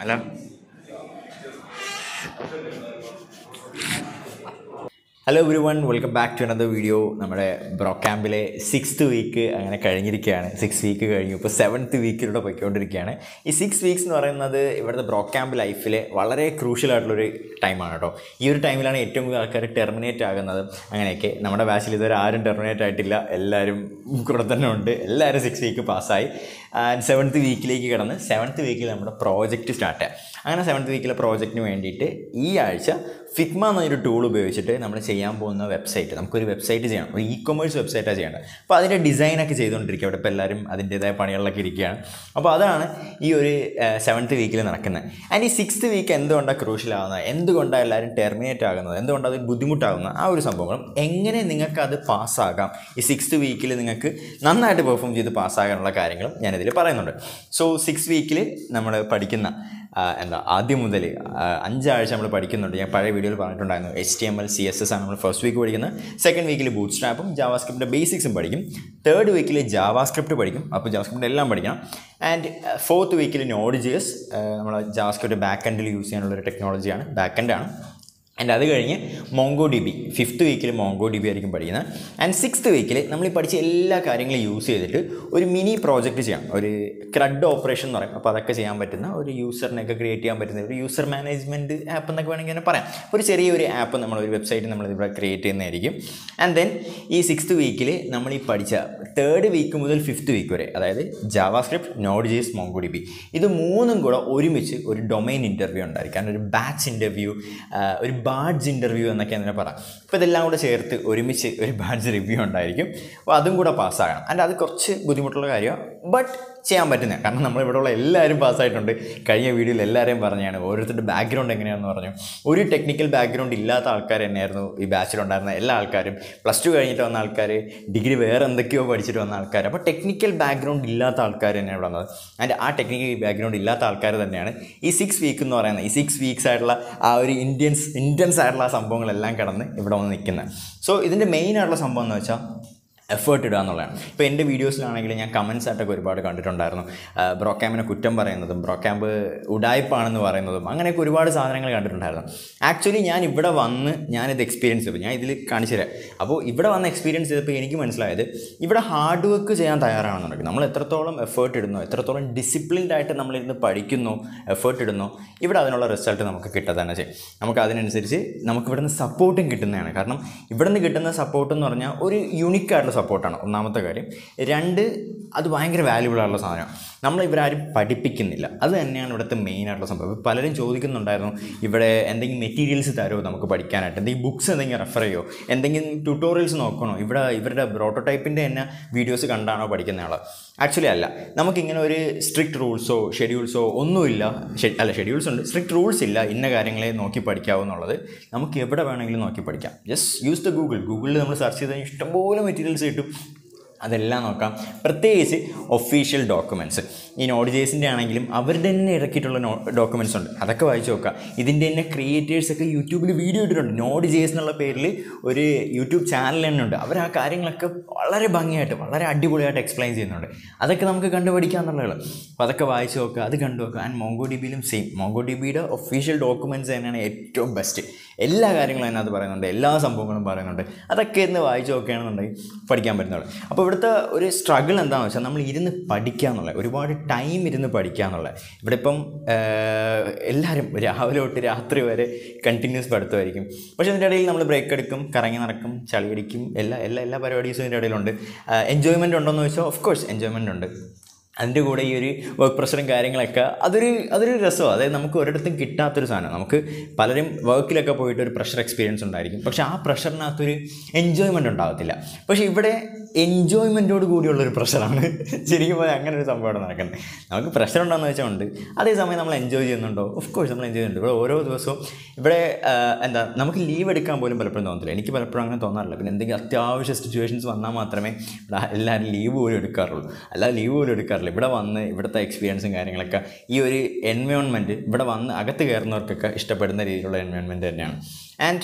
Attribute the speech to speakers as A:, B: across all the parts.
A: അല്ല hello everyone welcome back to another video നമ്മുടെ bro ക്യാമ്പിലെ സിക്സ്ത് വീക്ക് അങ്ങനെ കഴിഞ്ഞിരിക്കുകയാണ് സിക്സ് വീക്ക് കഴിഞ്ഞു ഇപ്പോൾ സെവൻത്ത് വീക്കിലൂടെ പോയിക്കൊണ്ടിരിക്കുകയാണ് ഈ സിക്സ് വീക്സ് എന്ന് പറയുന്നത് ഇവിടുത്തെ ബ്രോ ക്യാമ്പ് ലൈഫിലെ വളരെ ക്രൂഷ്യൽ ആയിട്ടുള്ളൊരു ടൈമാണ് കേട്ടോ ഈ ഒരു ടൈമിലാണ് ഏറ്റവും കൂടുതൽ ആൾക്കാർ ടെർമിനേറ്റ് ആകുന്നത് അങ്ങനെയൊക്കെ നമ്മുടെ ബാച്ചിൽ ഇതുവരെ ആരും ടെർമിനേറ്റ് ആയിട്ടില്ല എല്ലാവരും കൂടെ തന്നെ ഉണ്ട് എല്ലാവരും സിക്സ് വീക്ക് പാസ്സായി ആൻഡ് സെവൻത്ത് വീക്കിലേക്ക് കിടന്ന് സെവൻത്ത് വീക്കിൽ നമ്മുടെ പ്രോജക്റ്റ് സ്റ്റാർട്ട് ചെയ്യാം അങ്ങനെ സെവൻത്ത് വീക്കിലെ പ്രോജക്റ്റിന് വേണ്ടിയിട്ട് ഈ ആഴ്ച ഫിഗ്മ എന്നൊരു ടൂൾ ഉപയോഗിച്ചിട്ട് നമ്മൾ ചെയ്യാൻ പോകുന്ന വെബ്സൈറ്റ് നമുക്കൊരു വെബ്സൈറ്റ് ചെയ്യണം ഒരു ഇ കൊമേഴ്സ് വെബ്സൈറ്റാണ് ചെയ്യേണ്ടത് അപ്പോൾ അതിൻ്റെ ഡിസൈനൊക്കെ ചെയ്തുകൊണ്ടിരിക്കുക അവിടെ ഇപ്പോൾ എല്ലാവരും അതിൻ്റേതായ പണികളിലൊക്കെ ഇരിക്കുകയാണ് അപ്പോൾ അതാണ് ഈ ഒരു സെവൻത്ത് വീക്കിൽ നടക്കുന്നത് ആൻഡ് ഈ സിക്സ്ത് വീക്ക് എന്തുകൊണ്ടാണ് ക്രൂഷ്യൽ ആകുന്നത് എന്തുകൊണ്ടാണ് എല്ലാവരും ടെർമിനേറ്റ് ആകുന്നത് എന്തുകൊണ്ടാണ് അത് ബുദ്ധിമുട്ടാകുന്നത് ആ ഒരു സംഭവങ്ങളും എങ്ങനെ നിങ്ങൾക്ക് അത് പാസ്സാകാം ഈ സിക്സ്ത് വീക്കിൽ നിങ്ങൾക്ക് നന്നായിട്ട് പെർഫോം ചെയ്ത് പാസ്സാകാനുള്ള കാര്യങ്ങളും ഞാനിതിൽ പറയുന്നുണ്ട് സോ സിക്സ് വീക്കിൽ നമ്മൾ പഠിക്കുന്ന ആ, എന്താ ആദ്യം മുതൽ ആ, അഞ്ചാഴ്ച നമ്മൾ പഠിക്കുന്നുണ്ട് ഞാൻ പഴയ വീഡിയോയിൽ പറഞ്ഞിട്ടുണ്ടായിരുന്നു H T M L C S S ആണ് നമ്മൾ ഫസ്റ്റ് വീക്ക് പഠിക്കുന്നത് സെക്കൻഡ് വീക്കിൽ ബൂട്ട് സ്ട്രാപ്പും ജാവാസ്ക്രിപ്റ്റിൻ്റെ ബേസിക്സും പഠിക്കും തേർഡ് വീക്കിൽ ജാവാസ്ക്രിപ്റ്റ് പഠിക്കും അപ്പോൾ ജാവാസ്ക്രിപ്റ്റ് എല്ലാം പഠിക്കണം ആൻഡ് ഫോർത്ത് വീക്കിൽ നോഡ് ജി എസ് നമ്മൾ ജാവാസ്ക്രിപ്റ്റ് ബാക്ക് എൻഡിൽ യൂസ് ചെയ്യാനുള്ളൊരു ടെക്നോളജിയാണ് ബാക്ക് എൻഡാണ് ആൻഡ് അത് കഴിഞ്ഞ് മോങ്കോ ഡി ബി ഫിഫ്ത്ത് വീക്കിൽ മോങ്കോ ഡി ബി ആയിരിക്കും പഠിക്കുന്നത് ആൻഡ് സിക്സ്ത് വീക്കിൽ നമ്മൾ ഈ പഠിച്ച എല്ലാ കാര്യങ്ങളും യൂസ് ചെയ്തിട്ട് ഒരു മിനി പ്രോജക്റ്റ് ചെയ്യാം ഒരു ക്രഡ് ഓപ്പറേഷൻ എന്ന് പറയും അപ്പോൾ അതൊക്കെ ചെയ്യാൻ പറ്റുന്ന ഒരു യൂസറിനെയൊക്കെ ക്രിയേറ്റ് ചെയ്യാൻ പറ്റുന്ന ഒരു യൂസർ മാനേജ്മെൻറ്റ് ആപ്പ് എന്നൊക്കെ വേണമെങ്കിൽ തന്നെ പറയാം ഒരു ചെറിയൊരു ആപ്പ് നമ്മൾ ഒരു വെബ്സൈറ്റ് നമ്മൾ ഇവിടെ ക്രിയേറ്റ് ചെയ്യുന്നതായിരിക്കും ആൻഡ് ദെൻ ഈ സിക്സ്ത് വീക്കിൽ നമ്മൾ ഈ പഠിച്ച തേർഡ് വീക്ക് മുതൽ ഫിഫ്ത്ത് വീക്ക് വരെ അതായത് JavaScript node JS Mongo D B ഇത് മൂന്നും കൂടെ ഒരുമിച്ച് ഒരു ഡൊമൈൻ ഇൻ്റർവ്യൂ ഉണ്ടായിരിക്കും ഒരു ബാച്ച് ഇൻ്റർവ്യൂ ഒരു ബാഡ്ജ് ഇൻ്റർവ്യൂ എന്നൊക്കെ അതിനെ പറയാം അപ്പോൾ ഇതെല്ലാം കൂടെ ചേർത്ത് ഒരുമിച്ച് ഒരു ബാഡ്ജ് റിവ്യൂ ഉണ്ടായിരിക്കും അപ്പോൾ അതും കൂടെ പാസ്സാകണം ആൻഡ് അത് കുറച്ച് ബുദ്ധിമുട്ടുള്ള കാര്യമാണ് ബട്ട് ചെയ്യാൻ പറ്റുന്ന കാരണം നമ്മൾ ഇവിടെയുള്ള എല്ലാവരും പാസ്സായിട്ടുണ്ട് കഴിഞ്ഞ വീഡിയോയിൽ എല്ലാവരെയും പറഞ്ഞാണ് ഓരോരുത്തരുടെ ബാക്ക്ഗ്രൗണ്ട് എങ്ങനെയാണെന്ന് പറഞ്ഞു ഒരു ടെക്നിക്കൽ ബാക്ക്ഗ്രൗണ്ട് ഇല്ലാത്ത ആൾക്കാർ തന്നെയായിരുന്നു ഈ ബാച്ചിലുണ്ടായിരുന്ന എല്ലാ ആൾക്കാരും പ്ലസ് ടു കഴിഞ്ഞിട്ട് വന്ന ആൾക്കാർ ഡിഗ്രി വേറെ എന്തൊക്കെയോ പഠിച്ചിട്ട് വന്ന ആൾക്കാർ അപ്പോൾ ടെക്നിക്കൽ ബാക്ക്ഗ്രൗണ്ട് ഇല്ലാത്ത ആൾക്കാർ തന്നെയാണ് ഇവിടെ വന്നത് ആൻഡ് ആ ടെക്നിക്കൽ ബാക്ക്ഗ്രൗണ്ട് ഇല്ലാത്ത ആൾക്കാർ തന്നെയാണ് ഈ സിക്സ് വീക്ക് എന്ന് പറയുന്നത് ഈ സിക്സ് വീക്സ് ആയിട്ടുള്ള ആ ഒരു ഇന്ത്യൻസ് ഇൻറ്റൻസ് ആയിട്ടുള്ള ആ സംഭവങ്ങളെല്ലാം കടന്ന് ഇവിടെ വന്ന് നിൽക്കുന്നത് സോ ഇതിൻ്റെ മെയിൻ ആയിട്ടുള്ള സംഭവം എന്ന് വെച്ചാൽ എഫേർട്ട് ഇടുക എന്നുള്ളതാണ് ഇപ്പോൾ എൻ്റെ വീഡിയോസിലാണെങ്കിൽ ഞാൻ കമൻസ് ആയിട്ടൊക്കെ ഒരുപാട് കണ്ടിട്ടുണ്ടായിരുന്നു ബ്രോ ക്യാമ്പിനെ കുറ്റം പറയുന്നതും ബ്രോ ക്യാമ്പ് ഉടായ്പാണെന്ന് പറയുന്നതും അങ്ങനെയൊക്കെ ഒരുപാട് സാധനങ്ങൾ കണ്ടിട്ടുണ്ടായിരുന്നു ആക്ച്വലി ഞാൻ ഇവിടെ വന്ന് ഞാനിത് എക്സ്പീരിയൻസ് ചെയ്തു ഞാൻ ഇതിൽ കാണിച്ചു തരാം അപ്പോൾ ഇവിടെ വന്ന് എക്സ്പീരിയൻസ് ചെയ്തപ്പോൾ എനിക്ക് മനസ്സിലായത് ഇവിടെ ഹാർഡ് വർക്ക് ചെയ്യാൻ തയ്യാറാണെന്നുണ്ടെങ്കിൽ നമ്മൾ എത്രത്തോളം എഫേർട്ട് ഇടുന്നു എത്രത്തോളം ഡിസിപ്ലിൻഡ് ആയിട്ട് നമ്മളിരുന്ന് പഠിക്കുന്നു എഫേർട്ട് ഇടുന്നു ഇവിടെ അതിനുള്ള റിസൾട്ട് നമുക്ക് കിട്ടുക തന്നെ ചെയ്യും നമുക്ക് അതിനനുസരിച്ച് നമുക്ക് ഇവിടുന്ന് സപ്പോർട്ടും കിട്ടുന്നതാണ് കാരണം ഇവിടുന്ന് കിട്ടുന്ന സപ്പോർട്ട് എന്ന് പറഞ്ഞാൽ ഒരു യുണീക്ക് ആയിട്ടുള്ള സപ്പോർട്ടാണ് ഒന്നാമത്തെ കാര്യം രണ്ട് അത് ഭയങ്കര വാല്യുബിൾ ആയിട്ടുള്ള സാധനമാണ് നമ്മൾ ഇവരാരും പഠിപ്പിക്കുന്നില്ല അത് തന്നെയാണ് ഇവിടുത്തെ മെയിൻ ആയിട്ടുള്ള സംഭവം പലരും ചോദിക്കുന്നുണ്ടായിരുന്നു ഇവിടെ എന്തെങ്കിലും മെറ്റീരിയൽസ് തരുമോ നമുക്ക് പഠിക്കാനായിട്ട് എന്തെങ്കിലും ബുക്സ് എന്തെങ്കിലും റെഫർ ചെയ്യുമോ എന്തെങ്കിലും ട്യൂട്ടോറിയൽസ് നോക്കണോ ഇവിടെ ഇവരുടെ പ്രോട്ടോടൈപ്പിൻ്റെ തന്നെ വീഡിയോസ് കണ്ടാണോ പഠിക്കുന്ന ആൾ ആക്ച്വലി അല്ല നമുക്കിങ്ങനെ ഒരു സ്ട്രിക്റ്റ് റൂൾസോ ഷെഡ്യൂൾസോ ഒന്നുമില്ല ഷെ- അല്ല ഷെഡ്യൂൾസ് ഉണ്ട് സ്ട്രിക്റ്റ് റൂൾസ് ഇല്ല ഇന്ന കാര്യങ്ങളെ നോക്കി പഠിക്കാവൂ എന്നുള്ളത് നമുക്ക് എവിടെ വേണമെങ്കിലും നോക്കി പഠിക്കാം ജസ്റ്റ് യൂസ് ദ ഗൂഗിൾ ഗൂഗിളിൽ നമ്മൾ സെർച്ച് ചെയ്താൽ ഇഷ്ടംപോലെ മെറ്റീരിയൽസ് കിട്ടും അതെല്ലാം നോക്കാം പ്രത്യേകിച്ച് ഒഫീഷ്യൽ ഡോക്യുമെൻറ്റ്സ് ഈ നോഡ് ജേസിൻ്റെ ആണെങ്കിലും അവരുടെ തന്നെ ഇറക്കിയിട്ടുള്ള നോ ഡോക്യുമെൻറ്റ്സ് ഉണ്ട് അതൊക്കെ വായിച്ച് നോക്കാം ഇതിൻ്റെ തന്നെ ക്രിയേറ്റേഴ്സൊക്കെ യൂട്യൂബിൽ വീഡിയോ ഇട്ടിട്ടുണ്ട് നോഡ് ജേസ് എന്നുള്ള പേരിൽ ഒരു യൂട്യൂബ് ചാനൽ തന്നെ ഉണ്ട് അവർ ആ കാര്യങ്ങളൊക്കെ വളരെ ഭംഗിയായിട്ട് വളരെ അടിപൊളിയായിട്ട് എക്സ്പ്ലെയിൻ ചെയ്യുന്നുണ്ട് അതൊക്കെ നമുക്ക് കണ്ടുപഠിക്കാമെന്നുള്ളത് അപ്പോൾ അതൊക്കെ വായിച്ച് നോക്കുക അത് കണ്ടു നോക്കുക ആൻഡ് മോങ്കോ ഡി ബിയിലും സെയിം മോങ്കോ ഡി ബിയുടെ ഒഫീഷ്യൽ ഡോക്യുമെൻറ്റ്സ് തന്നെയാണ് ഏറ്റവും ബെസ്റ്റ് എല്ലാ കാര്യങ്ങളും അതിനകത്ത് പറയുന്നുണ്ട് എല്ലാ സംഭവങ്ങളും പറയുന്നുണ്ട് അതൊക്കെ ഇരുന്ന് വായിച്ച് നോക്കുകയാണെന്നുണ്ടെങ്കിൽ പഠിക്കാൻ പറ്റുന്നുള്ളൂ അപ്പോൾ ഇവിടുത്തെ ഒരു സ്ട്രഗിൾ എന്താണെന്ന് വെച്ചാൽ നമ്മൾ ഇരുന്ന് പഠിക്കുക എന്നുള്ളത് ഒരുപാട് ടൈം ഇരുന്ന് പഠിക്കുക എന്നുള്ളത് ഇവിടെ ഇപ്പം ആഹ്, എല്ലാവരും രാവിലെ തൊട്ട് രാത്രി വരെ കണ്ടിന്യൂസ് പഠിത്തമായിരിക്കും പക്ഷേ ഇതിൻ്റെ ഇടയിൽ നമ്മൾ ബ്രേക്ക് എടുക്കും കറങ്ങി നടക്കും ചളി അടിക്കും എല്ലാ എല്ലാ എല്ലാ പരിപാടീസും ഇതിൻ്റെ ഇടയിലുണ്ട് എൻജോയ്മെൻ്റ് ഉണ്ടോയെന്ന് ചോദിച്ചാൽ ഓഫ് കോഴ്സ് എൻജോയ്മെൻ്റ് ഉണ്ട് അതിൻ്റെ കൂടെ ഈ ഒരു വർക്ക് പ്രഷറും കാര്യങ്ങളൊക്കെ അതൊരു അതൊരു രസമാണ് അതായത് നമുക്ക് ഒരിടത്തും കിട്ടാത്തൊരു സാധനം നമുക്ക് പലരും വർക്കിലൊക്കെ പോയിട്ട് ഒരു പ്രഷർ എക്സ്പീരിയൻസ് ഉണ്ടായിരിക്കും പക്ഷേ ആ പ്രഷറിനകത്തൊരു എൻജോയ്മെൻ്റ് ഉണ്ടാകത്തില്ല പക്ഷേ ഇവിടെ എൻജോയ്മെൻറ്റോട് കൂടിയുള്ളൊരു പ്രഷറാണ് ശരിക്കും പോയാൽ അങ്ങനെ ഒരു സംഭവമാണ് നടക്കുന്നത് നമുക്ക് പ്രഷർ ഉണ്ടോയെന്ന് വെച്ചാൽ ഉണ്ട് അതേസമയം നമ്മൾ എൻജോയ് ചെയ്യുന്നുണ്ടോ ഓഫ് കോഴ്സ് നമ്മൾ എൻജോയ് ചെയ്യുന്നുണ്ട് ഇവിടെ ഓരോ ദിവസവും ഇവിടെ ആ, എന്താ നമുക്ക് ലീവ് എടുക്കാൻ പോലും പലപ്പോഴും തോന്നത്തില്ല എനിക്ക് പലപ്പോഴും അങ്ങനെ തോന്നാറില്ല പിന്നെ എന്തെങ്കിലും അത്യാവശ്യ സിറ്റുവേഷൻസ് വന്നാൽ മാത്രമേ ഇവിടെ എല്ലാവരും ലീവ് പോലും എടുക്കാറുള്ളൂ അല്ലാതെ ലീവ് പോലും എടുക്കാറില്ല ഇവിടെ വന്ന് ഇവിടുത്തെ എക്സ്പീരിയൻസും കാര്യങ്ങളൊക്കെ ഈ ഒരു എൻവയോൺമെൻറ്റ് ഇവിടെ വന്ന് അകത്ത് കയറുന്നവർക്കൊക്കെ ഇഷ്ടപ്പെടുന്ന രീതിയിലുള്ള എൻവയോൺമെൻറ്റ് തന്നെയാണ് ആൻഡ്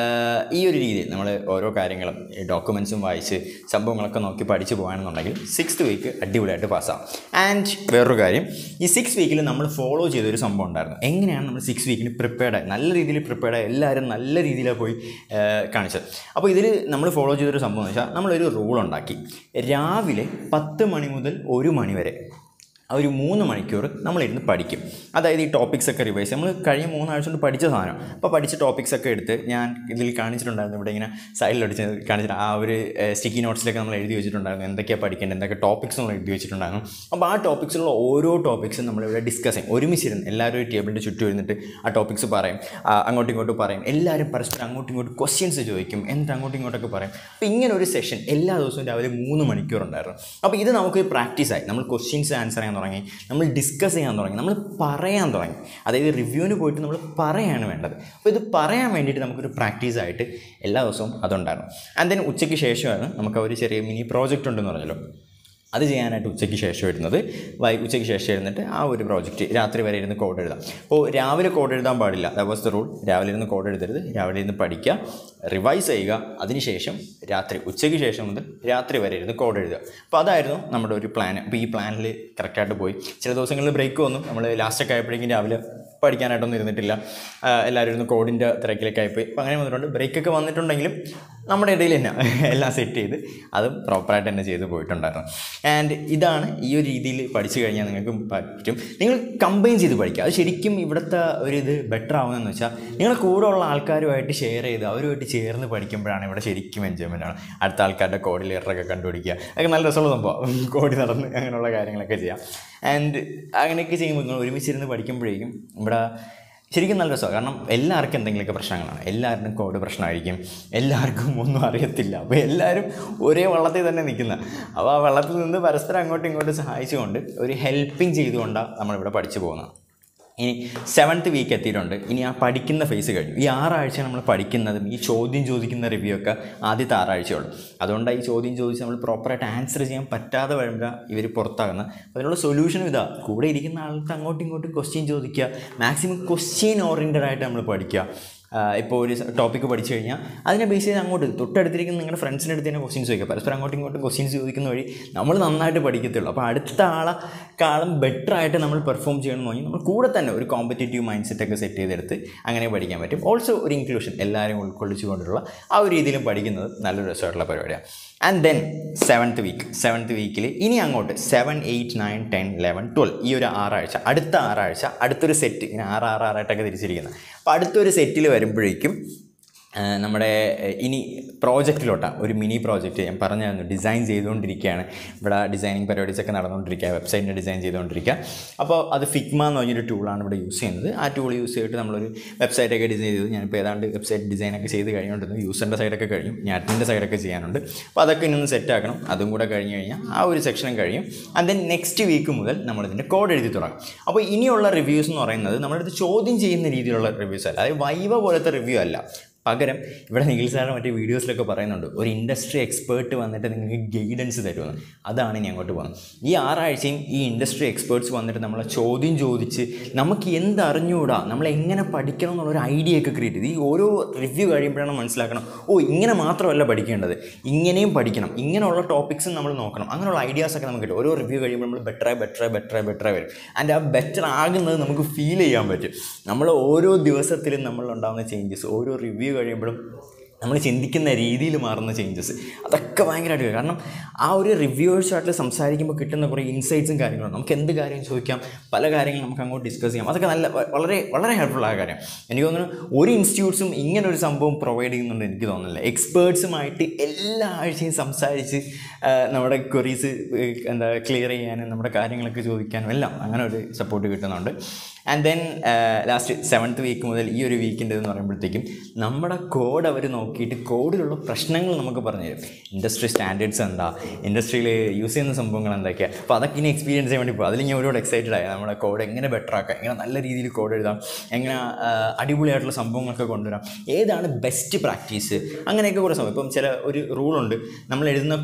A: ഈ ഒരു രീതിയിൽ നമ്മൾ ഓരോ കാര്യങ്ങളും ഡോക്യുമെൻസും വായിച്ച് സംഭവങ്ങളൊക്കെ നോക്കി പഠിച്ചു പോകാണെന്നുണ്ടെങ്കിൽ സിക്സ്ത് വീക്ക് അടിപൊളിയായിട്ട് പാസ്സാവും ആൻഡ് വേറൊരു കാര്യം ഈ സിക്സ് വീക്കിൽ നമ്മൾ ഫോളോ ചെയ്തൊരു സംഭവം ഉണ്ടായിരുന്നു എങ്ങനെയാണ് നമ്മൾ സിക്സ് വീക്കിന് പ്രിപ്പയർഡ് ആയി നല്ല രീതിയിൽ പ്രിപ്പയർഡ് ആയി എല്ലാവരും നല്ല രീതിയിലാണ് പോയി ആ, കാണിച്ചത് അപ്പോൾ ഇതിൽ നമ്മൾ ഫോളോ ചെയ്തൊരു സംഭവം എന്ന് വെച്ചാൽ നമ്മളൊരു റൂൾ ഉണ്ടാക്കി രാവിലെ പത്ത് മണി മുതൽ ഒരു മണി വരെ ആ ഒരു മൂന്ന് മണിക്കൂർ നമ്മളിരുന്ന് പഠിക്കും അതായത് ഈ ടോപ്പിക്സ് ഒക്കെ റിവൈസ് നമ്മൾ കഴിഞ്ഞ മൂന്നാഴ്ച കൊണ്ട് പഠിച്ച സാധനം അപ്പോൾ പഠിച്ച ടോപ്പിക്സ് ഒക്കെ എടുത്ത് ഞാൻ ഇതിൽ കാണിച്ചിട്ടുണ്ടായിരുന്നു ഇവിടെ ഇങ്ങനെ സൈഡിലടിച്ച് കാണിച്ചിട്ട് ആ ഒരു സ്റ്റിക്കി നോട്ട്സിലൊക്കെ നമ്മൾ എഴുതി വെച്ചിട്ടുണ്ടായിരുന്നു എന്തൊക്കെയാണ് പഠിക്കേണ്ടത് എന്തൊക്കെ ടോപ്പിക്സ് നമ്മൾ എഴുതി വെച്ചിട്ടുണ്ടായിരുന്നു അപ്പോൾ ആ ടോപ്പിക്സിലുള്ള ഓരോ ടോപ്പിക്സും നമ്മളിവിടെ ഡിസ്കസ് ചെയ്യും ഒരുമിച്ചിരുന്ന് എല്ലാവരും ഒരു ടേബിളിൻ്റെ ചുറ്റും ഇരുന്നിട്ട് ആ ടോപ്പിക്സ് പറയും ആ, അങ്ങോട്ടും ഇങ്ങോട്ടും പറയും എല്ലാവരും പരസ്പരം അങ്ങോട്ടും ഇങ്ങോട്ടും ക്വസ്റ്റ്യൻസ് ചോദിക്കും എന്നിട്ട് അങ്ങോട്ടും ഇങ്ങോട്ടൊക്കെ പറയും അപ്പോൾ ഇങ്ങനെ ഒരു സെഷൻ എല്ലാ ദിവസവും രാവിലെ മൂന്ന് മണിക്കൂർ ഉണ്ടായിരുന്നു അപ്പോൾ ഇത് നമുക്ക് പ്രാക്ടീസായി നമ്മൾ ക്വസ്റ്റ്യൻസ് ആൻസർ ചെയ്യാൻ തുടങ്ങി നമ്മൾ ഡിസ്കസ് ചെയ്യാൻ തുടങ്ങി നമ്മൾ പറയാൻ തുടങ്ങി അതായത് റിവ്യൂവിന് പോയിട്ട് നമ്മൾ പറയാണ് വേണ്ടത് അപ്പോൾ ഇത് പറയാൻ വേണ്ടിയിട്ട് നമുക്കൊരു പ്രാക്ടീസ് ആയിട്ട് എല്ലാ ദിവസവും അതുണ്ടായിരുന്നു ആൻഡ് ദെൻ ഉച്ചയ്ക്ക് ശേഷമാണ് നമുക്ക് ഒരു ചെറിയ മിനി പ്രോജക്റ്റ് ഉണ്ടെന്ന് പറഞ്ഞല്ലോ അത് ചെയ്യാനായിട്ട് ഉച്ചയ്ക്ക് ശേഷം വരുന്നത് വൈ ഉച്ചയ്ക്ക് ശേഷം ഇരുന്നിട്ട് ആ ഒരു പ്രോജക്റ്റ് രാത്രി വരെ ഇരുന്ന് കോഡ് എഴുതാം അപ്പോൾ രാവിലെ കോഡ് എഴുതാൻ പാടില്ല ദ വാസ് ദ റൂൾ രാവിലെ ഇരുന്ന് കോഡ് എഴുതരുത് രാവിലെ ഇരുന്ന് പഠിക്കുക റിവൈസ് ചെയ്യുക അതിനുശേഷം രാത്രി ഉച്ചയ്ക്ക് ശേഷം മുതൽ രാത്രി വരെ ഇരുന്ന് കോഡ് എഴുതുക അപ്പോൾ അതായിരുന്നു നമ്മുടെ ഒരു പ്ലാൻ അപ്പോൾ ഈ പ്ലാനിൽ കറക്റ്റായിട്ട് പോയി ചില ദിവസങ്ങളിൽ ബ്രേക്ക് വന്നു നമ്മൾ ലാസ്റ്റൊക്കെ ആയപ്പോഴേക്കും രാവിലെ പഠിക്കാനായിട്ടൊന്നും ഇരുന്നിട്ടില്ല ആ, എല്ലാവരും ഇരുന്ന് കോഡിൻ്റെ തിരക്കിലേക്ക് ആയിപ്പോയി അപ്പോൾ അങ്ങനെ വന്നിട്ടുണ്ട് ബ്രേക്കൊക്കെ വന്നിട്ടുണ്ടെങ്കിലും നമ്മുടെ ഇടയിൽ തന്നെ എല്ലാം സെറ്റ് ചെയ്ത് അതും പ്രോപ്പറായിട്ട് തന്നെ ചെയ്ത് പോയിട്ടുണ്ടായിരുന്നു ആൻഡ് ഇതാണ് ഈ ഒരു രീതിയിൽ പഠിച്ചു കഴിഞ്ഞാൽ നിങ്ങൾക്ക് പറ്റും നിങ്ങൾ കമ്പൈൻ ചെയ്ത് പഠിക്കുക അത് ശരിക്കും ഇവിടുത്തെ ഒരു ഇത് ബെറ്റർ ആവുന്നതെന്ന് വെച്ചാൽ നിങ്ങളുടെ കൂടെ ഉള്ള ആൾക്കാരുമായിട്ട് ഷെയർ ചെയ്ത് അവരുമായിട്ട് ചേർന്ന് പഠിക്കുമ്പോഴാണ് ഇവിടെ ശരിക്കും എൻജോയ്മെൻ്റ് ആണ് അടുത്ത ആൾക്കാരുടെ കോഡ് ലെറ്ററൊക്കെ കണ്ടുപിടിക്കുക അതൊക്കെ നല്ല രസമുള്ള സംഭവം കോടി നടന്ന് അങ്ങനെയുള്ള കാര്യങ്ങളൊക്കെ ചെയ്യാം ആൻഡ് അങ്ങനെയൊക്കെ ചെയ്യുമ്പോൾ നിങ്ങൾ ഒരുമിച്ചിരുന്ന് പഠിക്കുമ്പോഴേക്കും ഇവിടെ ശരിക്കും നല്ല രസമാണ് കാരണം എല്ലാവർക്കും എന്തെങ്കിലുമൊക്കെ പ്രശ്നങ്ങളാണ് എല്ലാവരുടെയും കോഡ് പ്രശ്നമായിരിക്കും എല്ലാവർക്കും ഒന്നും അറിയത്തില്ല അപ്പോൾ എല്ലാവരും ഒരേ വള്ളത്തിൽ തന്നെ നിൽക്കുന്ന അപ്പോൾ ആ വെള്ളത്തിൽ നിന്ന് പരസ്പരം അങ്ങോട്ടും ഇങ്ങോട്ടും സഹായിച്ചുകൊണ്ട് ഒരു ഹെൽപ്പിംഗ് ചെയ്തുകൊണ്ടാണ് നമ്മളിവിടെ പഠിച്ചു പോകുന്നത് ഇനി സെവൻത്ത് വീക്ക് എത്തിയിട്ടുണ്ട് ഇനി ആ പഠിക്കുന്ന ഫേസ് കഴിഞ്ഞു ഈ ആറാഴ്ച നമ്മൾ പഠിക്കുന്നതും ഈ ചോദ്യം ചോദിക്കുന്ന റിവ്യൂ ഒക്കെ ആദ്യത്തെ ആറാഴ്ചയുള്ളൂ അതുകൊണ്ടാണ് ഈ ചോദ്യം ചോദിച്ച് നമ്മൾ പ്രോപ്പറായിട്ട് ആൻസർ ചെയ്യാൻ പറ്റാതെ വരുമ്പോഴാണ് ഇവർ പുറത്താകുന്നത് അപ്പോൾ അതിനുള്ള സൊല്യൂഷനും ഇതാ കൂടെ ഇരിക്കുന്ന ആൾക്ക് അങ്ങോട്ടും ഇങ്ങോട്ടും ക്വസ്റ്റ്യൻ ചോദിക്കുക മാക്സിമം ക്വസ്റ്റ്യൻ ഓറിയൻറ്റഡ് ആയിട്ട് നമ്മൾ പഠിക്കുക ഇപ്പോൾ ഒരു ടോപ്പിക്ക് പഠിച്ചു കഴിഞ്ഞാൽ അതിനെ ബേസ് ചെയ്ത് അങ്ങോട്ട് തൊട്ടടുത്തിരിക്കുന്ന നിങ്ങളുടെ ഫ്രണ്ട്സിൻ്റെ അടുത്ത് തന്നെ ക്വസ്റ്റ്യൻസ് ചോദിക്കുക പരസ്പരം അങ്ങോട്ടും ഇങ്ങോട്ടും ക്വസ്റ്റ്യൻസ് ചോദിക്കുന്ന വഴി നമ്മൾ നന്നായിട്ട് പഠിക്കത്തുള്ളൂ അപ്പോൾ അടുത്ത ആളെക്കാളും ബെറ്റർ ആയിട്ട് നമ്മൾ പെർഫോം ചെയ്യണമെന്ന് പറഞ്ഞാൽ നമ്മൾ കൂടെ തന്നെ ഒരു കോമ്പറ്റേറ്റീവ് മൈൻഡ് സെറ്റ് ഒക്കെ സെറ്റ് ചെയ്തെടുത്ത് അങ്ങനെ പഠിക്കാൻ പറ്റും ഓൾസോ ഒരു ഇൻക്ലൂഷൻ എല്ലാവരും ഉൾക്കൊള്ളിച്ചുകൊണ്ടുള്ള ആ ഒരു രീതിയിലും പഠിക്കുന്നത് നല്ലൊരു രസമായിട്ടുള്ള പരിപാടിയാണ് and then seventh week seventh വീക്കിൽ ഇനി അങ്ങോട്ട് seven eight nine ten eleven twelve ഈ ഒരു ആറാഴ്ച അടുത്ത ആറാഴ്ച അടുത്തൊരു സെറ്റ് ഇങ്ങനെ ആറ് ആറ് ആറായിട്ടൊക്കെ തിരിച്ചിരിക്കുന്നത് അപ്പോൾ അടുത്തൊരു സെറ്റിൽ വരുമ്പോഴേക്കും ആ, നമ്മുടെ ഏഹ്, ഇനി പ്രോജക്റ്റിലോട്ടാണ് ഒരു മിനി പ്രോജക്റ്റ് ഞാൻ പറഞ്ഞായിരുന്നു ഡിസൈൻ ചെയ്തുകൊണ്ടിരിക്കുകയാണ് ഇവിടെ ഡിസൈനിങ് പരിപാടീസൊക്കെ നടന്നുകൊണ്ടിരിക്കുക വെബ്സൈറ്റിൻ്റെ ഡിസൈൻ ചെയ്തുകൊണ്ടിരിക്കുക അപ്പോൾ അത് ഫിഗ്മ എന്ന് പറഞ്ഞൊരു ടൂളാണ് ഇവിടെ യൂസ് ചെയ്യുന്നത് ആ ടൂൾ യൂസ് ചെയ്തിട്ട് നമ്മളൊരു വെബ്സൈറ്റൊക്കെ ഡിസൈൻ ചെയ്തു ഞാനിപ്പോൾ ഏതാണ്ട് വെബ്സൈറ്റ് ഡിസൈനൊക്കെ ചെയ്ത് കഴിഞ്ഞുകൊണ്ടിരുന്നു യൂസറിൻ്റെ സൈഡൊക്കെ കഴിഞ്ഞു ഞാൻ അഡ്മിൻ്റെ സൈഡൊക്കെ ചെയ്യാനുണ്ട് അപ്പോൾ അതൊക്കെ ഇനി ഒന്ന് സെറ്റ് ആക്കണം അതും കൂടെ കഴിഞ്ഞ് കഴിഞ്ഞാൽ ആ ഒരു സെക്ഷനും കഴിയും ആൻഡ് ദെൻ നെക്സ്റ്റ് വീക്ക് മുതൽ നമ്മളിതിൻ്റെ കോഡ് എഴുതി തുടങ്ങും അപ്പോൾ ഇനിയുള്ള റിവ്യൂസ് എന്ന് പറയുന്നത് നമ്മളടുത്ത് ചോദ്യം ചെയ്യുന്ന രീതിയിലുള്ള റിവ്യൂസ് അല്ല അതായത് വൈവ പോലത്തെ റിവ്യൂ അല്ല പകരം ഇവിടെ നിഖിൽ സാറിന് മറ്റേ വീഡിയോസിലൊക്കെ പറയുന്നുണ്ട് ഒരു ഇൻഡസ്ട്രി എക്സ്പേർട്ട് വന്നിട്ട് നിങ്ങൾക്ക് ഗൈഡൻസ് തരുമെന്ന് അതാണ് ഇനി അങ്ങോട്ട് പോകുന്നത് ഈ ആറാഴ്ചയും ഈ ഇൻഡസ്ട്രി എക്സ്പേർട്സ് വന്നിട്ട് നമ്മളെ ചോദ്യം ചോദിച്ച് നമുക്ക് എന്ത് അറിഞ്ഞുകൂടാ നമ്മൾ എങ്ങനെ പഠിക്കണം എന്നുള്ള ഒരു ഐഡിയ ഒക്കെ ക്രിയേറ്റ് ചെയ്ത് ഈ ഓരോ റിവ്യൂ കഴിയുമ്പോഴാണ് മനസ്സിലാക്കണം ഓ ഇങ്ങനെ മാത്രമല്ല പഠിക്കേണ്ടത് ഇങ്ങനെയും പഠിക്കണം ഇങ്ങനെയുള്ള ടോപ്പിക്സും നമ്മൾ നോക്കണം അങ്ങനെയുള്ള ഐഡിയാസ് ഒക്കെ നമുക്ക് കിട്ടും ഓരോ റിവ്യൂ കഴിയുമ്പോൾ നമ്മൾ ബെറ്ററായി ബെറ്ററായി ബെറ്ററായി ബെറ്ററായി വരും ആൻഡ് ആ ബെറ്റർ ആകുന്നത് നമുക്ക് ഫീൽ ചെയ്യാൻ പറ്റും നമ്മൾ ഓരോ ദിവസത്തിലും നമ്മളുണ്ടാകുന്ന ചേഞ്ചസ് ഓരോ റിവ്യൂ കഴിയുമ്പോഴും നമ്മൾ ചിന്തിക്കുന്ന രീതിയിൽ മാറുന്ന ചേഞ്ചസ് അതൊക്കെ ഭയങ്കരമായിട്ട് വരും. കാരണം ആ ഒരു റിവ്യൂവേഴ്സായിട്ട് സംസാരിക്കുമ്പോൾ കിട്ടുന്ന കുറേ ഇൻസൈറ്റ്സും കാര്യങ്ങളും നമുക്ക് എന്ത് കാര്യം ചോദിക്കാം പല കാര്യങ്ങളും നമുക്ക് അങ്ങോട്ട് ഡിസ്കസ് ചെയ്യാം അതൊക്കെ നല്ല വ- വളരെ വളരെ ഹെൽപ്ഫുൾ ആയ കാര്യം എനിക്ക് തോന്നുന്നു ഒരു ഇൻസ്റ്റിറ്റ്യൂട്ട്സും ഇങ്ങനെ ഒരു സംഭവം പ്രൊവൈഡ് ചെയ്യുന്നുണ്ട് എനിക്ക് തോന്നുന്നില്ല എക്സ്പേർട്സുമായിട്ട് എല്ലാ ആഴ്ചയും സംസാരിച്ച് ആ, നമ്മുടെ ക്വറീസ് എന്താ ക്ലിയർ ചെയ്യാനും നമ്മുടെ കാര്യങ്ങളൊക്കെ ചോദിക്കാനും എല്ലാം അങ്ങനെ ഒരു സപ്പോർട്ട് കിട്ടുന്നുണ്ട് and then last seventh week മുതൽ ഈ ഒരു വീക്കിൻ്റെ എന്ന് പറയുമ്പോഴത്തേക്കും നമ്മുടെ കോഡ് അവർ നോക്കിയിട്ട് കോഡിലുള്ള പ്രശ്നങ്ങൾ നമുക്ക് പറഞ്ഞു തരും ഇൻഡസ്ട്രി സ്റ്റാൻഡേർഡ്സ് എന്താ ഇൻഡസ്ട്രിയിൽ യൂസ് ചെയ്യുന്ന സംഭവങ്ങൾ എന്തൊക്കെയാണ് അപ്പോൾ അതൊക്കെ ഇനി എക്സ്പീരിയൻസ് ചെയ്യാൻ വേണ്ടി പോകും അതിൽ ഞാൻ ഒരുപാട് എക്സൈറ്റഡ് ആയി നമ്മുടെ കോഡ് എങ്ങനെ ബെറ്റർ ആക്കാം എങ്ങനെ നല്ല രീതിയിൽ കോഡ് എഴുതാം എങ്ങനെ ആ, അടിപൊളിയായിട്ടുള്ള സംഭവങ്ങളൊക്കെ കൊണ്ടുവരാം ഏതാണ് ബെസ്റ്റ് പ്രാക്ടീസ് അങ്ങനെയൊക്കെ കുറേ സംഭവം ഇപ്പം ചില ഒരു റൂളുണ്ട് നമ്മൾ എഴുതുന്ന code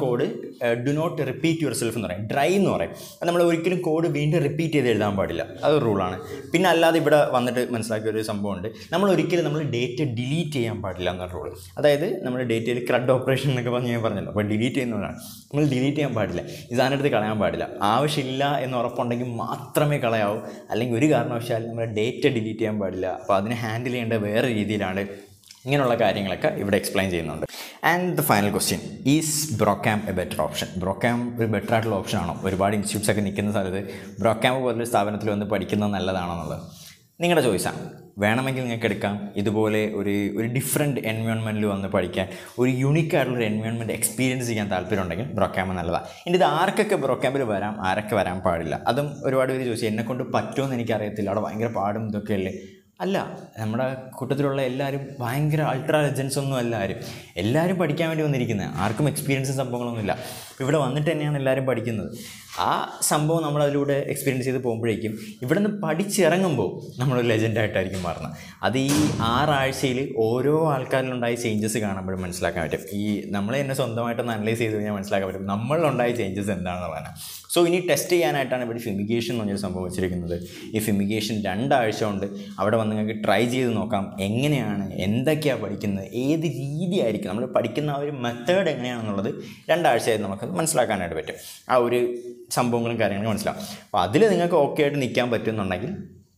A: do not repeat yourself എന്ന് പറയും ഡ്രൈ എന്ന് പറയും അത് നമ്മൾ ഒരിക്കലും കോഡ് വീണ്ടും റിപ്പീറ്റ് ചെയ്ത് എഴുതാൻ പാടില്ല അത് റൂളാണ് പിന്നെ അല്ലാതെ ഇവിടെ വന്നിട്ട് മനസ്സിലാക്കിയ ഒരു സംഭവമുണ്ട് നമ്മൾ ഒരിക്കലും നമ്മൾ ഡേറ്റ ഡിലീറ്റ് ചെയ്യാൻ പാടില്ല എന്ന റൂൾ അതായത് നമ്മൾ ഡേറ്റയിൽ ക്രഡ് ഓപ്പറേഷൻ എന്നൊക്കെ പറഞ്ഞ് ഞാൻ പറഞ്ഞല്ലോ അപ്പോൾ ഡിലീറ്റ് ചെയ്യുന്നതാണ് നമ്മൾ ഡിലീറ്റ് ചെയ്യാൻ പാടില്ല ഈ സാധനം എടുത്ത് കളയാൻ പാടില്ല ആവശ്യമില്ല എന്ന് ഉറപ്പുണ്ടെങ്കിൽ മാത്രമേ കളയാവൂ അല്ലെങ്കിൽ ഒരു കാരണവശാലും നമ്മൾ ഡേറ്റ ഡിലീറ്റ് ചെയ്യാൻ പാടില്ല അപ്പോൾ അതിനെ ഹാൻഡിൽ ചെയ്യേണ്ട വേറെ രീതിയിലാണ് ഇങ്ങനെയുള്ള കാര്യങ്ങളൊക്കെ ഇവിടെ എക്സ്പ്ലെയിൻ ചെയ്യുന്നുണ്ട് and the final question is Brocamp a better option Brocamp ഒരു ബെറ്റർ ആയിട്ടുള്ള ഓപ്ഷൻ ആണോ ഒരുപാട് ഇൻസ്റ്റിറ്റ്യൂട്ട്സ് ഒക്കെ നിൽക്കുന്ന സ്ഥലത്ത് ബ്രോക്യാം പോലൊരു സ്ഥാപനത്തിൽ വന്ന് പഠിക്കുന്നത് നല്ലതാണോ എന്നുള്ളത് നിങ്ങളുടെ ചോയ്സാണ് വേണമെങ്കിൽ നിങ്ങൾക്ക് എടുക്കാം ഇതുപോലെ ഒരു ഒരു ഡിഫറെൻറ്റ് എൻവയോൺമെൻറ്റിൽ വന്ന് പഠിക്കാൻ ഒരു യുണീക്ക് ആയിട്ടുള്ള എൻവയോൺമെൻറ്റ് എക്സ്പീരിയൻസ് ചെയ്യാൻ താല്പര്യമുണ്ടെങ്കിൽ ബ്രോക്യാമ്പ് നല്ലതാണ് ഇനി ഇത് ആർക്കൊക്കെ ബ്രോക്യാമ്പിൽ വരാം ആരൊക്കെ വരാൻ പാടില്ല അതും ഒരുപാട് പേര് ചോദിച്ചു എന്നെ കൊണ്ട് പറ്റുമെന്ന് എനിക്കറിയത്തില്ല അവിടെ ഭയങ്കര പാടും ഇതൊക്കെയല്ലേ അല്ല നമ്മുടെ കൂട്ടത്തിലുള്ള എല്ലാവരും ഭയങ്കര അൾട്രാ ലെജൻസ് ഒന്നും അല്ല ആരും എല്ലാവരും പഠിക്കാൻ വേണ്ടി വന്നിരിക്കുന്നത് ആർക്കും എക്സ്പീരിയൻസും സംഭവങ്ങളൊന്നുമില്ല ഇവിടെ വന്നിട്ട് തന്നെയാണ് എല്ലാവരും പഠിക്കുന്നത് ആ സംഭവം നമ്മൾ അതിലൂടെ എക്സ്പീരിയൻസ് ചെയ്ത് പോകുമ്പോഴേക്കും ഇവിടെ നിന്ന് പഠിച്ചിറങ്ങുമ്പോൾ നമ്മളൊരു ലെജൻഡായിട്ടായിരിക്കും മാറുന്നത് അത് ഈ ആറാഴ്ചയിൽ ഓരോ ആൾക്കാരിലുണ്ടായ ചേഞ്ചസ് കാണുമ്പോഴും മനസ്സിലാക്കാൻ പറ്റും ഈ നമ്മൾ തന്നെ സ്വന്തമായിട്ടൊന്ന് അനലൈസ് ചെയ്ത് കഴിഞ്ഞാൽ മനസ്സിലാക്കാൻ പറ്റും നമ്മളിലുണ്ടായ ചേഞ്ചസ് എന്താണെന്നുള്ളതാണ് സോ ഇനി ടെസ്റ്റ് ചെയ്യാനായിട്ടാണ് ഇവിടെ ഫിമിഗേഷൻ എന്ന് പറഞ്ഞൊരു സംഭവം വെച്ചിരിക്കുന്നത് ഈ ഫിമിഗേഷൻ രണ്ടാഴ്ച കൊണ്ട് അവിടെ വന്ന് നിങ്ങൾക്ക് ട്രൈ ചെയ്ത് നോക്കാം എങ്ങനെയാണ് എന്തൊക്കെയാണ് പഠിക്കുന്നത് ഏത് രീതിയായിരിക്കും നമ്മൾ പഠിക്കുന്ന ആ ഒരു മെത്തേഡ് എങ്ങനെയാണെന്നുള്ളത് രണ്ടാഴ്ചയായി നമുക്ക് മനസ്സിലാക്കാനായിട്ട് പറ്റും ആ ഒരു സംഭവങ്ങളും കാര്യങ്ങളും മനസ്സിലാവും അപ്പോൾ അതിൽ നിങ്ങൾക്ക് ഓക്കെ ആയിട്ട് നിൽക്കാൻ പറ്റുമെന്നുണ്ടെങ്കിൽ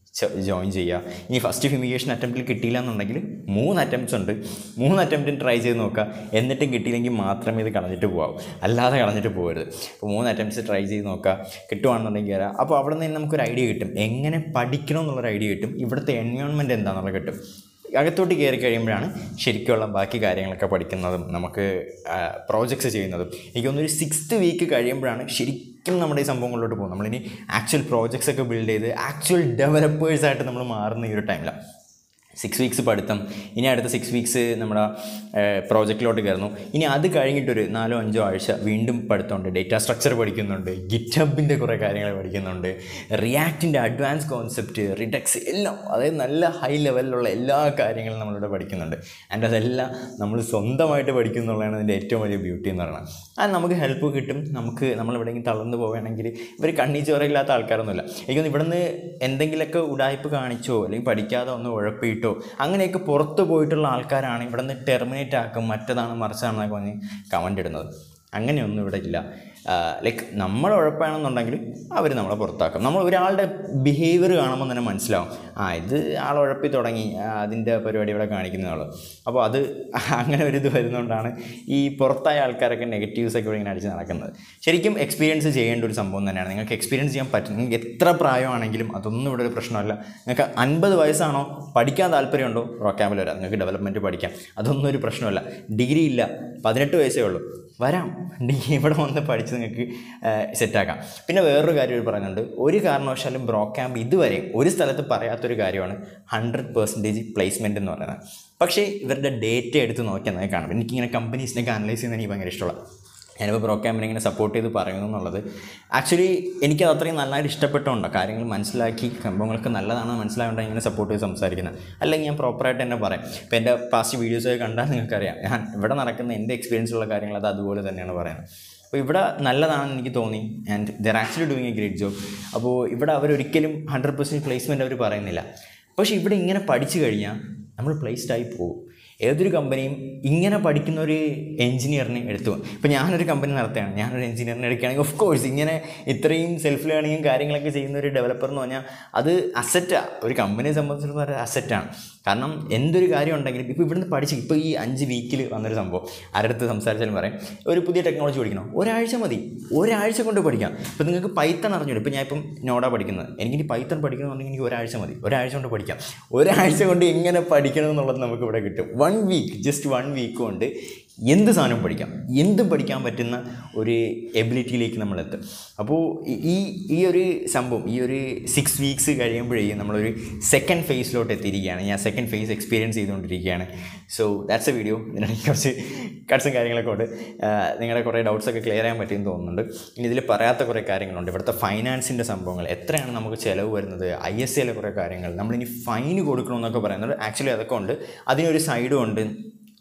A: ജോയിൻ ചെയ്യുക ഇനി ഫസ്റ്റ് ഫിമിഗേഷൻ അറ്റംപ്റ്റിൽ കിട്ടിയില്ല എന്നുണ്ടെങ്കിൽ മൂന്ന് അറ്റംപ്റ്റ്സ് ഉണ്ട് മൂന്ന് അറ്റംപ്റ്റും ട്രൈ ചെയ്ത് നോക്കുക എന്നിട്ടും കിട്ടിയില്ലെങ്കിൽ മാത്രമേ ഇത് കളഞ്ഞിട്ട് പോകാവൂ അല്ലാതെ കളഞ്ഞിട്ട് പോകരുത് അപ്പോൾ മൂന്ന് അറ്റംപ്റ്റ്സ് ട്രൈ ചെയ്ത് നോക്കുക കിട്ടുവാണെന്നുണ്ടെങ്കിൽ വരാം അപ്പോൾ അവിടെ നിന്ന് നമുക്കൊരു ഐഡിയ കിട്ടും എങ്ങനെ പഠിക്കണം എന്നുള്ളൊരു ഐഡിയ കിട്ടും ഇവിടുത്തെ എൻവയോൺമെൻറ്റ് എന്താണെന്നുള്ളത് കിട്ടും അകത്തോട്ട് കയറി കഴിയുമ്പോഴാണ് ശരിക്കുള്ള ബാക്കി കാര്യങ്ങളൊക്കെ പഠിക്കുന്നതും നമുക്ക് പ്രോജക്ട്സ് ചെയ്യുന്നതും എനിക്ക് തോന്നുന്നു ഒരു സിക്സ്ത് വീക്ക് കഴിയുമ്പോഴാണ് ശരിക്കും നമ്മുടെ ഈ സംഭവങ്ങളിലോട്ട് പോകും നമ്മളിനി ആക്ച്വൽ പ്രോജക്ട്സ് ഒക്കെ ബിൽഡ് ചെയ്ത് ആക്ച്വൽ ഡെവലപ്പേഴ്സായിട്ട് നമ്മൾ മാറുന്ന ഈ ഒരു ടൈമിലാണ് സിക്സ് വീക്സ് പഠിത്തം ഇനി അടുത്ത സിക്സ് വീക്സ് നമ്മുടെ പ്രോജക്റ്റിലോട്ട് കയറുന്നു ഇനി അത് കഴിഞ്ഞിട്ടൊരു നാലോ അഞ്ചോ ആഴ്ച വീണ്ടും പഠിത്തമുണ്ട് ഡേറ്റ സ്ട്രക്ചർ പഠിക്കുന്നുണ്ട് ഗിറ്റബിൻ്റെ കുറേ കാര്യങ്ങൾ പഠിക്കുന്നുണ്ട് റിയാക്റ്റിൻ്റെ അഡ്വാൻസ് കോൺസെപ്റ്റ് റിഡക്സ് എല്ലാം അതായത് നല്ല ഹൈ ലെവലിലുള്ള എല്ലാ കാര്യങ്ങളും നമ്മളിവിടെ പഠിക്കുന്നുണ്ട് ആൻഡ് അതെല്ലാം നമ്മൾ സ്വന്തമായിട്ട് പഠിക്കുന്നുള്ളതാണ് അതിൻ്റെ ഏറ്റവും വലിയ ബ്യൂട്ടി എന്ന് പറയുന്നത് അത് നമുക്ക് ഹെൽപ്പ് കിട്ടും നമുക്ക് നമ്മളെവിടെയെങ്കിലും തളർന്നു പോവുകയാണെങ്കിൽ ഇവർ കണ്ണീ ചോരയില്ലാത്ത ആൾക്കാരൊന്നുമില്ല എനിക്കൊന്ന് ഇവിടുന്ന് എന്തെങ്കിലുമൊക്കെ ഉടായ്പ് കാണിച്ചോ അല്ലെങ്കിൽ പഠിക്കാതെ ഒന്ന് ഉഴപ്പിയിട്ടോ അങ്ങനെയൊക്കെ പുറത്ത് പോയിട്ടുള്ള ആൾക്കാരാണ് ഇവിടെ നിന്ന് ടെർമിനേറ്റ് ആക്കും മറ്റതാണ് മറിച്ചാണെന്നൊക്കെ പറഞ്ഞ് കമൻ്റ് ഇടുന്നത് അങ്ങനെയൊന്നും ഇവിടെ ഇല്ല ലൈക്ക് നമ്മൾ ഉഴപ്പാണെന്നുണ്ടെങ്കിൽ അവർ നമ്മളെ പുറത്താക്കും നമ്മൾ ഒരാളുടെ ബിഹേവിയർ കാണുമ്പോൾ തന്നെ മനസ്സിലാവും ആ ഇത് ആൾ ഉഴപ്പി തുടങ്ങി ആ, അതിൻ്റെ പരിപാടി ഇവിടെ കാണിക്കുന്നതാണ് അപ്പോൾ അത് അങ്ങനെ ഒരു ഇത് വരുന്നതുകൊണ്ടാണ് ഈ പുറത്തായ ആൾക്കാരൊക്കെ നെഗറ്റീവ്സ് ഒക്കെ ഇവിടെ ഇങ്ങനെ അടിച്ച് നടക്കുന്നത് ശരിക്കും എക്സ്പീരിയൻസ് ചെയ്യേണ്ട ഒരു സംഭവം തന്നെയാണ് നിങ്ങൾക്ക് എക്സ്പീരിയൻസ് ചെയ്യാൻ പറ്റും നിങ്ങൾക്ക് എത്ര പ്രായമാണെങ്കിലും അതൊന്നും ഇവിടെ ഒരു പ്രശ്നമല്ല നിങ്ങൾക്ക് അൻപത് വയസ്സാണോ പഠിക്കാൻ താല്പര്യമുണ്ടോ റോക്കാമ്പിൽ വരാം നിങ്ങൾക്ക് ഡെവലപ്മെൻറ്റ് പഠിക്കാം അതൊന്നും ഒരു പ്രശ്നമല്ല ഡിഗ്രി ഇല്ല പതിനെട്ട് വയസ്സേ ഉള്ളൂ വരാം ഡിഗ്രി ഇവിടെ വന്ന് പഠിച്ച് നിങ്ങൾക്ക് സെറ്റാക്കാം പിന്നെ വേറൊരു കാര്യം ഇവർ പറയുന്നുണ്ട് ഒരു കാരണവശാലും ബ്രോ ക്യാമ്പ് ഇതുവരെ ഒരു സ്ഥലത്ത് പറയാത്തൊരു കാര്യമാണ് ഹൺഡ്രഡ് പെർസെൻറ്റേജ് പ്ലേസ്മെൻറ്റ് എന്ന് പറയുന്നത് പക്ഷേ ഇവരുടെ ഡേറ്റ എടുത്ത് നോക്കിയാൽ നമുക്ക് കാണാം എനിക്കിങ്ങനെ കമ്പനീസിനൊക്കെ അനലൈസ് ചെയ്യുന്നത് എനിക്ക് ഭയങ്കര ഇഷ്ടമുള്ള ഞാനിപ്പോൾ ബ്രോ ക്യാമ്പിനെ ഇങ്ങനെ സപ്പോർട്ട് ചെയ്ത് പറയുന്നു എന്നുള്ളത് ആക്ച്വലി എനിക്കത് അത്രയും നന്നായിട്ട് ഇഷ്ടപ്പെട്ടുണ്ടോ കാര്യങ്ങൾ മനസ്സിലാക്കി സംഭവങ്ങളൊക്കെ നല്ലതാണെന്ന് മനസ്സിലായതുകൊണ്ടാണ് ഇങ്ങനെ സപ്പോർട്ട് ചെയ്ത് സംസാരിക്കുന്നത് അല്ലെങ്കിൽ ഞാൻ പ്രോപ്പറായിട്ട് തന്നെ പറയാം ഇപ്പോൾ എൻ്റെ പാസ്റ്റ് വീഡിയോസൊക്കെ കണ്ടാൽ നിങ്ങൾക്കറിയാം ഞാൻ ഇവിടെ നടക്കുന്ന എൻ്റെ എക്സ്പീരിയൻസ് ഉള്ള കാര്യങ്ങൾ അത് അതുപോലെ തന്നെയാണ് പറയുന്നത് അപ്പോൾ ഇവിടെ നല്ലതാണെന്ന് എനിക്ക് തോന്നി and they're actually doing a great job അപ്പോൾ ഇവിടെ അവരൊരിക്കലും ഹൺഡ്രഡ് പെർസെൻറ്റ് പ്ലേസ്മെൻറ്റ് അവർ പറയുന്നില്ല പക്ഷേ ഇവിടെ ഇങ്ങനെ പഠിച്ചു കഴിഞ്ഞാൽ നമ്മൾ പ്ലേസ്ഡ് ആയി പോകും ഏതൊരു കമ്പനിയും ഇങ്ങനെ പഠിക്കുന്ന ഒരു എഞ്ചിനീയറിനെ എടുത്തു ഇപ്പോൾ ഞാനൊരു കമ്പനി നടത്തുകയാണ് ഞാനൊരു എഞ്ചിനീയറിനെ എടുക്കുകയാണെങ്കിൽ ഓഫ് കോഴ്സ് ഇങ്ങനെ ഇത്രയും സെൽഫ് ലേണിങ്ങും കാര്യങ്ങളൊക്കെ ചെയ്യുന്ന ഒരു ഡെവലപ്പർ എന്ന് പറഞ്ഞാൽ അത് അസറ്റാണ് ഒരു കമ്പനിയെ സംബന്ധിച്ചിടത്തോളം ഒരു അസറ്റാണ് കാരണം എന്തൊരു കാര്യം ഉണ്ടെങ്കിലും ഇപ്പോൾ ഇവിടുന്ന് പഠിച്ച് ഇപ്പോൾ ഈ അഞ്ച് വീക്കിൽ വന്നൊരു സംഭവം ആരടുത്ത് സംസാരിച്ചാലും പറയും ഒരു പുതിയ ടെക്നോളജി പഠിക്കണം ഒരാഴ്ച മതി ഒരാഴ്ച കൊണ്ട് പഠിക്കാം ഇപ്പോൾ നിങ്ങൾക്ക് പൈത്തൺ അറിഞ്ഞൂടെ ഇപ്പോൾ ഞാൻ ഇപ്പം നോഡ പഠിക്കുന്നത് എനിക്കിനി പൈത്തൺ പഠിക്കണമെന്നുണ്ടെങ്കിൽ എനിക്ക് ഒരാഴ്ച മതി ഒരാഴ്ച കൊണ്ട് പഠിക്കാം ഒരാഴ്ച കൊണ്ട് എങ്ങനെ പഠിക്കണം എന്നുള്ളത് നമുക്ക് ഇവിടെ കിട്ടും one week just one week കൊണ്ട് എന്ത് സാധനവും പഠിക്കാം എന്തും പഠിക്കാൻ പറ്റുന്ന ഒരു എബിലിറ്റിയിലേക്ക് നമ്മൾ എത്തും അപ്പോൾ ഈ ഈ ഒരു സംഭവം ഈ ഒരു സിക്സ് വീക്സ് കഴിയുമ്പോഴേക്കും നമ്മളൊരു സെക്കൻഡ് ഫേസിലോട്ട് എത്തിയിരിക്കുകയാണ് ഞാൻ സെക്കൻഡ് ഫേസ് എക്സ്പീരിയൻസ് ചെയ്തുകൊണ്ടിരിക്കുകയാണ് സോ ദാറ്റ്സ് എ വീഡിയോ ഇതിനിടയ്ക്ക് കുറച്ച് കട്ട്സും കാര്യങ്ങളൊക്കെ ഉണ്ട് ആഹ് നിങ്ങളുടെ കുറേ ഡൗട്ട്സ് ഒക്കെ ക്ലിയർ ചെയ്യാൻ പറ്റുമെന്ന് തോന്നുന്നുണ്ട് ഇനി ഇതിൽ പറയാത്ത കുറേ കാര്യങ്ങളുണ്ട് ഇവിടുത്തെ ഫൈനാൻസിൻ്റെ സംഭവങ്ങൾ എത്രയാണ് നമുക്ക് ചിലവ് വരുന്നത് ഐ എസ് സിയിലെ കുറേ കാര്യങ്ങൾ നമ്മളിനി ഫൈന് കൊടുക്കണമെന്നൊക്കെ പറയുന്നത് ആക്ച്വലി അതൊക്കെ ഉണ്ട് അതിനൊരു സൈഡും ഉണ്ട്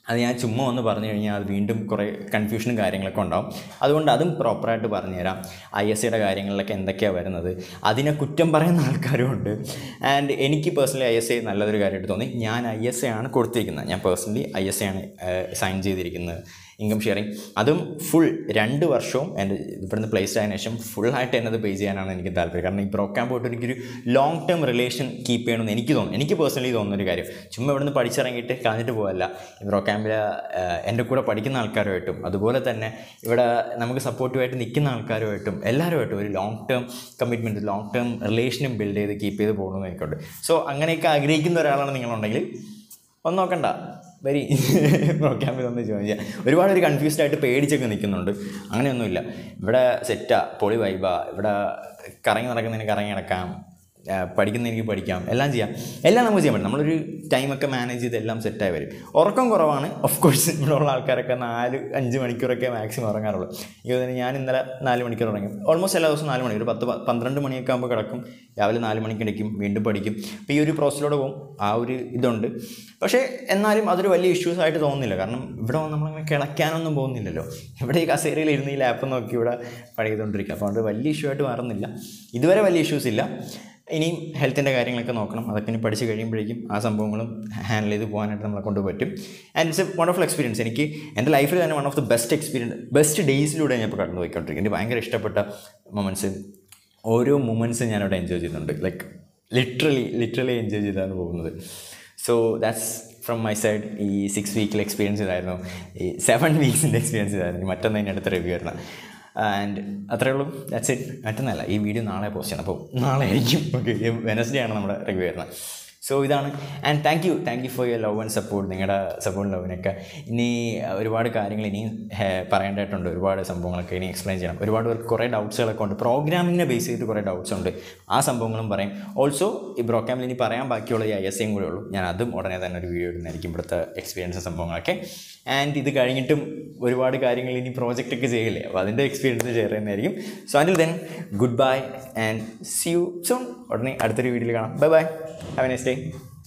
A: അത് ഞാൻ ചുമ്മാ ഒന്ന് പറഞ്ഞു കഴിഞ്ഞാൽ അത് വീണ്ടും കുറേ കൺഫ്യൂഷനും കാര്യങ്ങളൊക്കെ ഉണ്ടാവും അതുകൊണ്ട് അതും പ്രോപ്പറായിട്ട് പറഞ്ഞുതരാം ഐ എസ് സിയുടെ കാര്യങ്ങളിലൊക്കെ എന്തൊക്കെയാണ് വരുന്നത് അതിനെ കുറ്റം പറയുന്ന ആൾക്കാരും ഉണ്ട് ആൻഡ് എനിക്ക് പേഴ്സണലി ഐ എസ് എ നല്ലതൊരു കാര്യമായിട്ട് തോന്നി ഞാൻ ഐ എസ് എ ആണ് കൊടുത്തിരിക്കുന്നത് ഞാൻ പേഴ്സണലി ഐ എസ് എ ആണ് സൈൻ ചെയ്തിരിക്കുന്നത് ഇൻകം ഷെയറിങ് അതും ഫുൾ രണ്ട് വർഷവും എൻ്റെ ഇവിടുന്ന് പ്ലേസ് ആയതിനു ശേഷം ഫുള്ളായിട്ട് എന്നത് പേ ചെയ്യാനാണ് എനിക്ക് താല്പര്യം കാരണം ഈ ബ്രോക്കാൻ പോയിട്ട് എനിക്കൊരു ലോങ് ടേം റിലേഷൻ കീപ്പ് ചെയ്യണമെന്ന് എനിക്ക് തോന്നുന്നു എനിക്ക് പേഴ്സണലി തോന്നുന്ന ഒരു കാര്യം ചുമ്മാ ഇവിടുന്ന് പഠിച്ചിറങ്ങിയിട്ട് കളഞ്ഞിട്ട് പോകല്ല ഈ ബ്രോ ക്യാമ്പിൽ എൻ്റെ കൂടെ പഠിക്കുന്ന ആൾക്കാരുമായിട്ടും അതുപോലെ തന്നെ ഇവിടെ നമുക്ക് സപ്പോർട്ടീവായിട്ട് നിൽക്കുന്ന ആൾക്കാരുമായിട്ടും എല്ലാവരുമായിട്ടും ഒരു long term commitment long term റിലേഷനും ബിൽഡ് ചെയ്ത് കീപ്പ് ചെയ്ത് പോകണമെന്ന് എനിക്കുണ്ട് സോ അങ്ങനെയൊക്കെ ആഗ്രഹിക്കുന്ന ഒരാളാണ് നിങ്ങളുണ്ടെങ്കിൽ ഒന്ന് നോക്കണ്ട വരി പ്രോഗ്രാമിൽ ഒന്ന് ജോയിൻ ചെയ്യാം ഒരുപാട് ഒരു കൺഫ്യൂസ്ഡ് ആയിട്ട് പേടിച്ചൊക്കെ നിൽക്കുന്നുണ്ട് അങ്ങനെയൊന്നുമില്ല ഇവിടെ സെറ്റാ പൊളി വൈബാ ഇവിടെ കറങ്ങി നടക്കുന്നതിന് കറങ്ങി നടക്കാം ആ, പഠിക്കുന്ന എനിക്ക് പഠിക്കാം എല്ലാം ചെയ്യാം എല്ലാം നമുക്ക് ചെയ്യാൻ പറ്റും നമ്മളൊരു ടൈമൊക്കെ മാനേജ് ചെയ്ത് എല്ലാം സെറ്റായി വരും ഉറക്കം കുറവാണ് ഓഫ് കോഴ്സ് ഇവിടെ ഉള്ള ആൾക്കാരൊക്കെ നാല് അഞ്ച് മണിക്കൂറൊക്കെ മാക്സിമം ഉറങ്ങാറുള്ളൂ എനിക്ക് തോന്നുന്നു ഞാൻ ഇന്നലെ നാല് മണിക്കൂർ ഉറങ്ങി ഓൾമോസ്റ്റ് എല്ലാ ദിവസവും നാല് മണി ഒരു പത്ത് പ- പന്ത്രണ്ട് മണിയൊക്കെ ആകുമ്പോൾ കിടക്കും രാവിലെ നാല് മണിക്ക് എണീക്കും വീണ്ടും പഠിക്കും അപ്പോൾ ഈ ഒരു പ്രോസസ്സിലൂടെ പോകും ആ ഒരു ഇതുണ്ട് പക്ഷേ എന്നാലും അതൊരു വലിയ ഇഷ്യൂസ് ആയിട്ട് തോന്നുന്നില്ല കാരണം ഇവിടെ വന്ന് നമ്മളങ്ങനെ കിളയ്ക്കാനൊന്നും പോകുന്നില്ലല്ലോ ഇവിടെ ഈ കസേരയിൽ ഇരുന്ന് ഈ ലാപ്പ് നോക്കി ഇവിടെ പണിതുകൊണ്ടിരിക്കുക അപ്പോൾ അതുകൊണ്ട് വലിയ ഇഷ്യൂ ആയിട്ട് മാറുന്നില്ല ഇതുവരെ വലിയ ഇഷ്യൂസ് ഇല്ല ഇനിയും ഹെൽത്തിൻ്റെ കാര്യങ്ങളൊക്കെ നോക്കണം അതൊക്കെ ഇനി പഠിച്ച് കഴിയുമ്പോഴേക്കും ആ സംഭവങ്ങളും ഹാൻഡിൽ ചെയ്ത് പോകാനായിട്ട് നമ്മളെ കൊണ്ട് പറ്റും and it's a one of experience എനിക്ക് എൻ്റെ ലൈഫിൽ തന്നെ one of the best experience best ഡേയ്സിലൂടെ ഞാൻ ഇപ്പോൾ കടന്നു പോയിക്കൊണ്ടിരിക്കും എനിക്ക് ഭയങ്കര ഇഷ്ടപ്പെട്ട മൊമെൻറ്റ്സ് ഓരോ മൊമെൻറ്റ്സും ഞാനവിടെ എൻജോയ് ചെയ്യുന്നുണ്ട് ലൈക്ക് ലിറ്ററലി ലിറ്ററലി എൻജോയ് ചെയ്താണ് പോകുന്നത് so that's from my side ഈ സിക്സ് വീക്കിൽ എക്സ്പീരിയൻസ് ഇതായിരുന്നു ഈ സെവൻ വീക്സിൻ്റെ എക്സ്പീരിയൻസ് ഇതായിരുന്നു ഇനി മറ്റൊന്നതിൻ്റെ അടുത്ത റിവ്യൂ വരുന്നത് ആൻഡ് അത്രേ ഉള്ളൂ ദാറ്റ്സ് ഇറ്റ് മറ്റൊന്നല്ല ഈ വീഡിയോ നാളെ പോസ്റ്റ് ചെയ്യണം അപ്പോൾ നാളെ ആയിരിക്കും ഓക്കെ വെനസ്ഡേ ആണ് നമ്മുടെ റിവ്യൂ വരുന്നത് സോ ഇതാണ് and thank you thank you for your love and support നിങ്ങളുടെ സപ്പോർട്ട് ലവിനൊക്കെ ഇനി ഒരുപാട് കാര്യങ്ങൾ ഇനിയും ഹേ- പറയേണ്ടതായിട്ടുണ്ട് ഒരുപാട് സംഭവങ്ങളൊക്കെ ഇനി എക്സ്പ്ലെയിൻ ചെയ്യണം ഒരുപാട് പേർക്ക് കുറേ ഡൗട്ട്സുകളൊക്കെ ഉണ്ട് പ്രോഗ്രാമിങ്ങിനെ ബേസ് ചെയ്തിട്ട് കുറേ ഡൗട്ട്സ് ഉണ്ട് ആ സംഭവങ്ങളും പറയും ഓൾസോ ഈ ബ്രോഗ്രാമിൽ ഇനി പറയാൻ ബാക്കിയുള്ള ഈ ഐ എസ് എയും കൂടെ ഉള്ളൂ ഞാൻ അതും ഉടനെ തന്നെ ഒരു വീഡിയോ ഇടുന്നതായിരിക്കും ഇവിടുത്തെ എക്സ്പീരിയൻസ് സംഭവങ്ങളൊക്കെ ആൻഡ് ഇത് കഴിഞ്ഞിട്ടും ഒരുപാട് കാര്യങ്ങൾ ഇനി പ്രോജക്റ്റ് ഒക്കെ ചെയ്യില്ലേ അപ്പോൾ അതിൻ്റെ എക്സ്പീരിയൻസ് ഷെയർ ചെയ്യുന്നതായിരിക്കും so until then good bye and see you soon ഉടനെ അടുത്തൊരു വീഡിയോയിൽ കാണാം bye bye have a nice day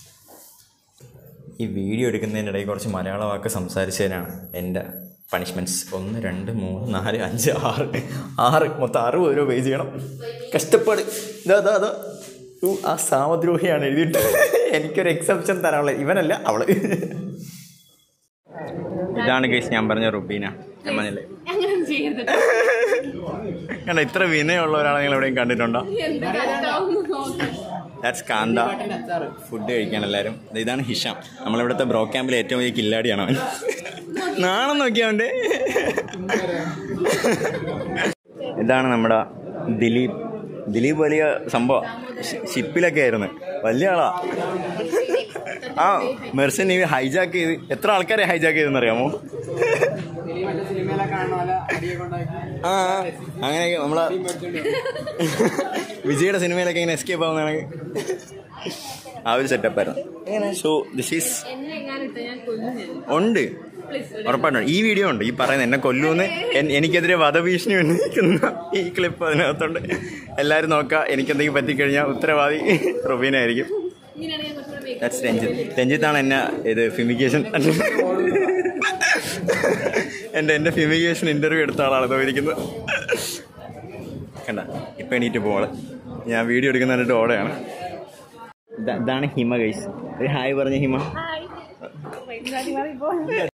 A: ഈ വീഡിയോ എടുക്കുന്നതിനിടയിൽ കുറച്ച് മലയാള വാക്ക് സംസാരിച്ചതിനാണ് എൻ്റെ പണിഷ്മെൻറ്റ്സ് ഒന്ന് രണ്ട് മൂന്ന് നാല് അഞ്ച് ആറ് ആറ് മൊത്തം അറുപത് രൂപ പേ ചെയ്യണം കഷ്ടപ്പാട് ഇതാ അതാ അതാ ഊ, ആ സാമദ്രോഹിയാണ് എഴുതിയിട്ട് എനിക്കൊരു എക്സെപ്ഷൻ തരാനുള്ളത് ഇവനല്ല അവള് ഇതാണ് കേസ് ഞാൻ പറഞ്ഞ റുബീന ഞാൻ പറഞ്ഞില്ലേ
B: അങ്ങനെ ചെയ്യരുത്
A: കണ്ട ഇത്ര വിനയുള്ള ഒരാളെ നിങ്ങൾ എവിടെയും കണ്ടിട്ടുണ്ടോ
B: എന്ത് കഷ്ടാവുന്നു നോക്ക്.
A: ദാറ്റ്സ് കാന്ത ഫുഡ് കഴിക്കാൻ എല്ലാവരും ദേ ഇതാണ് ഹിഷാം നമ്മളിവിടുത്തെ ബ്രോ ക്യാമ്പിലെ ഏറ്റവും വലിയ കില്ലാടിയാണ് അവൻ നാണം നോക്കിയ അവൻ്റെ ഇതാണ് നമ്മുടെ ദിലീപ് ദിലീപ് വലിയ സംഭവം ഷിപ്പിലൊക്കെ ആയിരുന്നു വലിയ ആളാ ആ മെർസൻ നീ ഹൈജാക്ക് ചെയ്ത് എത്ര ആൾക്കാരെ ഹൈജാക്ക് ചെയ്തെന്ന് അറിയാമോ ആ ആ, അങ്ങനെയൊക്കെ നമ്മളെ വിജയുടെ സിനിമയിലൊക്കെ ഇങ്ങനെ എസ്കേപ്പ് ആവുന്നതാണെങ്കിൽ ആ ഒരു സെറ്റപ്പായിരുന്നു സോ ദിസ് ഈസ്
B: എന്നെ എങ്ങാനും ഇട്ടാ ഞാൻ കൊല്ലും ഞാൻ.
A: ഉണ്ട്
B: Please,
A: ഉറപ്പായിട്ടുണ്ട് ഈ വീഡിയോ ഉണ്ട് ഈ പറയുന്നത് എന്നെ കൊല്ലൂന്ന് എൻ- എനിക്കെതിരെ വധഭീഷണി ഉന്നയിക്കുന്ന ഈ ക്ലിപ്പ് അതിനകത്തുണ്ട് എല്ലാവരും നോക്കുക എനിക്കെന്തെങ്കിലും പറ്റിക്കഴിഞ്ഞാൽ ഉത്തരവാദി റുബീനായിരിക്കും
B: ഇങ്ങനെയാണ് ഞാൻ കുറച്ചുകൂടെ make
A: ദാറ്റ്സ് രഞ്ജിത്ത് രഞ്ജിത്താണ് എന്നെ ഇത് ഫിമിക്കേഷൻ എൻ്റെ എൻ്റെ ഫിമിക്കേഷൻ ഇൻ്റർവ്യൂ എടുത്ത ആളാണ് തോന്നിയിരിക്കുന്നത് കണ്ട ഇപ്പം എണീറ്റ് പോള് ഞാൻ വീഡിയോ എടുക്കുന്ന കണ്ടിട്ട് ഓടെയാണ് ഇതാ- ഇതാണ് ഹിമ ഗൈസ് ഒരു ഹായ് പറഞ്ഞ ഹിമ
B: Hi. Wait, sorry, sorry, boy.